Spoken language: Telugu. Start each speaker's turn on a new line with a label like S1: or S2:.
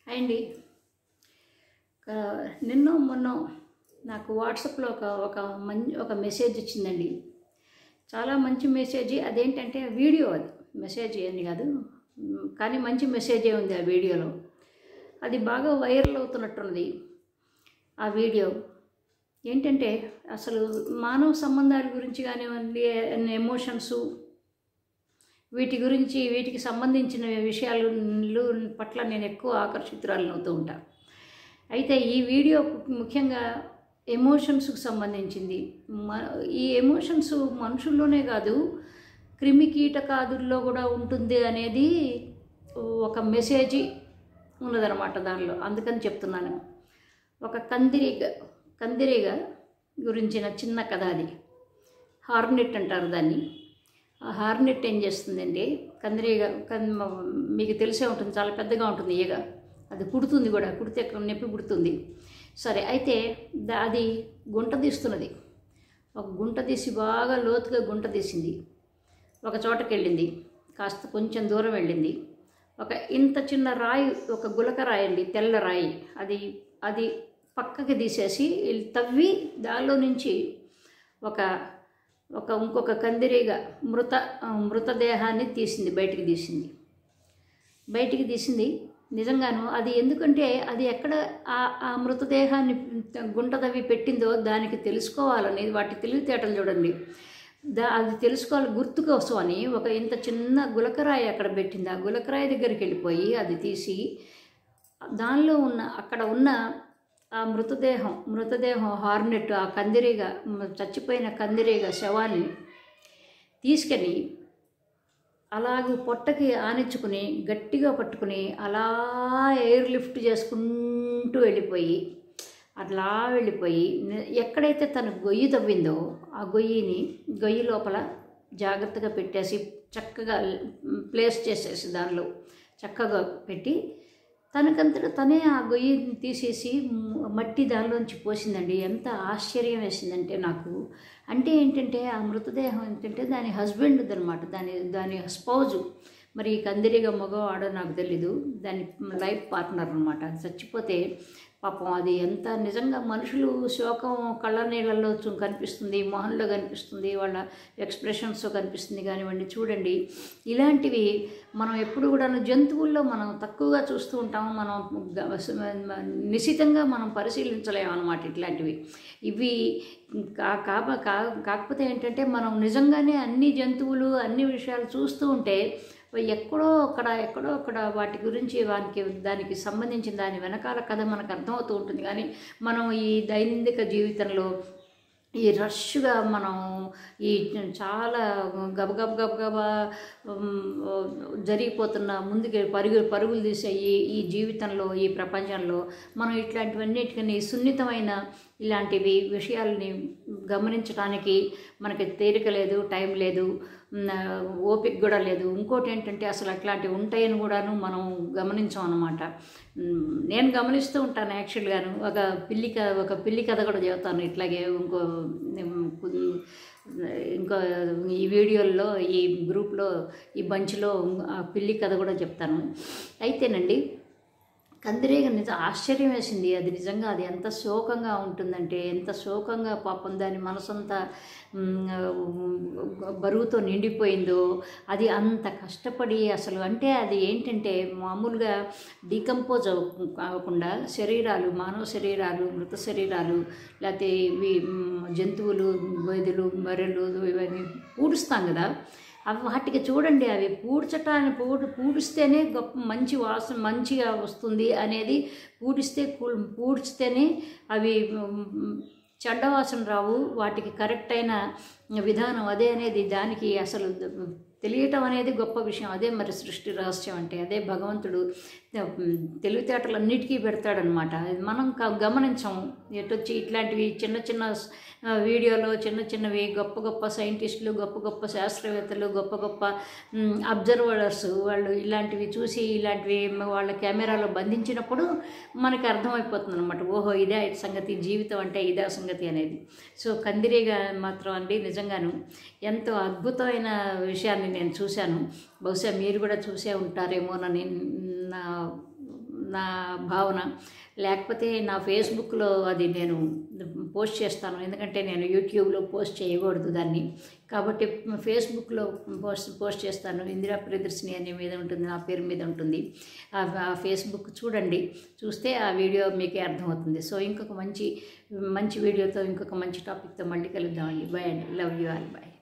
S1: హాయ్ అండి ఆ, నిన్న మొన్న నాకు వాట్సాప్లో ఒక ఒక మంచి ఒక మెసేజ్ వచ్చిందండి చాలా మంచి మెసేజ్ అదేంటంటే వీడియో అది మెసేజ్ అని కాదు ఉమ్, కానీ మంచి మెసేజే ఉంది ఆ వీడియోలో అది బాగా వైరల్ అవుతున్నట్టున్నది ఆ వీడియో ఏంటంటే అసలు మానవ సంబంధాల గురించి కానివ్వండి ఎమోషన్స్ వీటి గురించి వీటికి సంబంధించిన విషయాలు పట్ల నేను ఎక్కువ ఆకర్షితురాలను అవుతూ ఉంటా అయితే ఈ వీడియో ముఖ్యంగా ఎమోషన్స్కి సంబంధించింది మ- ఈ ఎమోషన్స్ మనుషుల్లోనే కాదు క్రిమి కీటకాదుల్లో కూడా ఉంటుంది అనేది ఒక మెసేజ్ ఉన్నదనమాట దానిలో అందుకని చెప్తున్నాను ఒక కందిరీగ కందిరీగ గురించిన చిన్న కథ అది హార్నెట్ అంటారు దాన్ని ఆ హార్నెట్ ఏం చేస్తుందండి కందిరీగ కన్ మీకు తెలిసే ఉంటుంది చాలా పెద్దగా ఉంటుంది ఈగ అది కుడుతుంది కూడా కుడితే నొప్పి పుడుతుంది సరే అయితే దా- అది గుంట తీస్తున్నది ఒక గుంట తీసి బాగా లోతుగా గుంట తీసింది ఒక చోటకి వెళ్ళింది కాస్త కొంచెం దూరం వెళ్ళింది ఒక ఇంత చిన్న రాయి ఒక గులక రాయి అండి తెల్ల రాయి అది అది పక్కకి తీసేసి ఇల్ తవ్వి దానిలో నుంచి ఒక ఒక ఇంకొక కందిరీగ మృత ఆ, మృతదేహాన్ని తీసింది బయటికి తీసింది బయటికి తీసింది నిజంగాను అది ఎందుకంటే అది ఎక్కడ ఆ ఆ మృతదేహాన్ని గుంట తవ్వి పెట్టిందో దానికి తెలుసుకోవాలని వాటి తెలివితేటలు చూడండి దా అది తెలుసుకోవాలి గుర్తు కోసం అని ఒక ఇంత చిన్న గులకరాయి అక్కడ పెట్టింది ఆ గులకరాయి దగ్గరికి వెళ్ళిపోయి అది తీసి దానిలో ఉన్న అక్కడ ఉన్న ఆ మృతదేహం మృతదేహం హార్నెట్ ఆ కందిరీగ మ- చచ్చిపోయిన కందిరీగ శవాన్ని తీసుకెళ్ళి అలాగూ పొట్టకి ఆనించుకుని గట్టిగా పట్టుకుని అలా ఎయిర్ లిఫ్ట్ చేసుకుంటూ వెళ్ళిపోయి అట్లా వెళ్ళిపోయి ని- ఎక్కడైతే తను గొయ్యి తవ్విందో ఆ గొయ్యిని గొయ్యి లోపల జాగ్రత్తగా పెట్టేసి చక్కగా ప్లేస్ చేసేసి దానిలో చక్కగా పెట్టి తనకంతట తనే ఆ గొయ్యిని తీసేసి మ్, మట్టి దానిలోంచి పోసిందండి ఎంత ఆశ్చర్యం వేసిందంటే నాకు అంటే ఏంటంటే ఆ మృతదేహం ఏంటంటే దాని హస్బెండ్ అనమాట దాని దాని స్పౌజు మరి ఈ కందిరిగా మగ ఆడో నాకు తెలీదు దాని లైఫ్ పార్ట్నర్ అనమాట అది చచ్చిపోతే పాపం అది ఎంత నిజంగా మనుషులు శోకం కళ్ళ నీళ్ళల్లో చూ- కనిపిస్తుంది మొహంలో కనిపిస్తుంది వాళ్ళ ఎక్స్ప్రెషన్స్ కనిపిస్తుంది కానివ్వండి చూడండి ఇలాంటివి మనం ఎప్పుడు కూడా జంతువుల్లో మనం తక్కువగా చూస్తూ ఉంటాము మనం గ- నిశితంగా మనం పరిశీలించలేము అనమాట ఇట్లాంటివి ఇవి కా కా- కా- కాకపోతే ఏంటంటే మనం నిజంగానే అన్ని జంతువులు అన్ని విషయాలు చూస్తూ ఉంటే ఎక్కడో అక్కడ ఎక్కడో అక్కడ వాటి గురించి వానికి దానికి సంబంధించిన దాని వెనకాల కథ మనకు అర్థమవుతూ ఉంటుంది కానీ మనం ఈ దైనందిక జీవితంలో ఈ రష్గా మనం ఈ చాలా గబగబ గబగబా ఉమ్, జరిగిపోతున్న ముందుకు పరుగు పరుగులు తీసే ఈ ఈ జీవితంలో ఈ ప్రపంచంలో మనం ఇట్లాంటివన్నిటికని సున్నితమైన ఇలాంటివి విషయాలని గమనించడానికి మనకి తీరిక లేదు టైం లేదు ఉమ్, ఓపిక కూడా లేదు ఇంకోటి ఏంటంటే అసలు అట్లాంటివి ఉంటాయని కూడాను మనం గమనించాం అనమాట నేను గమనిస్తూ ఉంటాను యాక్చువల్గాను ఒక పిల్లి క ఒక పిల్లి కథ కూడా చెబుతాను ఇట్లాగే ఇంకో ఉమ్, ఇంకో ఈ వీడియోల్లో ఈ గ్రూప్లో ఈ బంచ్లో ఆ పిల్లి కథ కూడా చెప్తాను అయితేనండి కందిరీగ నిజం ఆశ్చర్యం వేసింది అది నిజంగా అది ఎంత శోకంగా ఉంటుందంటే ఎంత శోకంగా పాపం దాని మనసంతా మ్, బరువుతో నిండిపోయిందో అది అంత కష్టపడి అసలు అంటే అది ఏంటంటే మామూలుగా డీకంపోజ్ కాకుండా శరీరాలు మానవ శరీరాలు మృత శరీరాలు లేకపోతే ఇవి మ్, జంతువులు గొయ్యలు బర్రెలు ఇవన్నీ పూడుస్తాం కదా అవి వాటికి చూడండి అవి పూడ్చటాన్ని పూడు పూడిస్తేనే గొప్ప మంచి వాసన మంచిగా వస్తుంది అనేది పూడిస్తే కూ- పూడ్చితేనే అవి మ్, చెడ్డ వాసన రావు వాటికి కరెక్ట్ అయిన విధానం అదే అనేది దానికి అసలు తెలియటం అనేది గొప్ప విషయం అదే మరి సృష్టి రహస్యం అంటే అదే భగవంతుడు మ్, తెలివితేటలన్నిటికీ పెడతాడనమాట అది మనం క- గమనించం ఎటొచ్చి ఇట్లాంటివి చిన్న చిన్న ఆ, వీడియోలో చిన్న చిన్నవి గొప్ప గొప్ప సైంటిస్టులు గొప్ప గొప్ప శాస్త్రవేత్తలు గొప్ప గొప్ప అబ్జర్వర్స్ వాళ్ళు ఇలాంటివి చూసి ఇలాంటివి వాళ్ళ కెమెరాలో బంధించినప్పుడు మనకి అర్థమైపోతుంది అనమాట ఓహో ఇదే సంగతి జీవితం అంటే ఇదే సంగతి అనేది సో కందిరీగా మాత్రం అండి నిజంగాను ఎంతో అద్భుతమైన విషయాన్ని నేను చూశాను బహుశా మీరు కూడా చూసే ఉంటారేమోనని నా నా భావన లేకపోతే నా ఫేస్బుక్లో అది నేను పోస్ట్ చేస్తాను ఎందుకంటే నేను యూట్యూబ్లో పోస్ట్ చేయకూడదు దాన్ని కాబట్టి ఫేస్బుక్లో పోస్ట్ పోస్ట్ చేస్తాను ఇందిరా ప్రియదర్శిని అనే మీద ఉంటుంది నా పేరు మీద ఉంటుంది ఆ ఆ ఫేస్బుక్ చూడండి చూస్తే ఆ వీడియో మీకే అర్థమవుతుంది సో ఇంకొక మంచి మంచి వీడియోతో ఇంకొక మంచి టాపిక్తో మళ్ళీ కలుద్దామండి బాయ్ అండి లవ్ యూ ఆల్ బాయ్